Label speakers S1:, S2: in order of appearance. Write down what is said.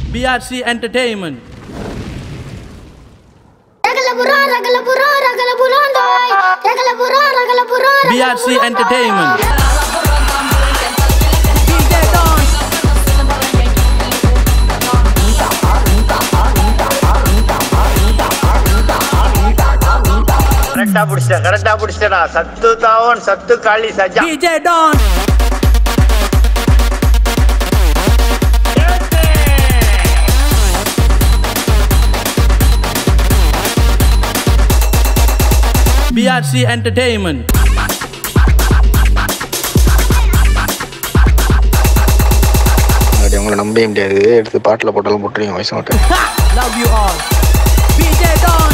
S1: BRC Entertainment.
S2: ரகல புறா ரகல புறா ரகல புறாண்டாய் ரகல புறா ரகல புறா
S1: BRC Entertainment.
S3: கரெக்டா புடிச்சிட்டேன் கரெக்டா புடிச்சிட்டேடா சத்து தாவன் சத்து காளி சஜா
S1: DJ Don. BRC Entertainment.
S4: அது உங்களை நம்பவே முடியாது எடுத்து பாட்டில் போட்டாலும் போட்டுருவீங்க வயசு மாட்டேன்
S1: Love you all. BJ Don.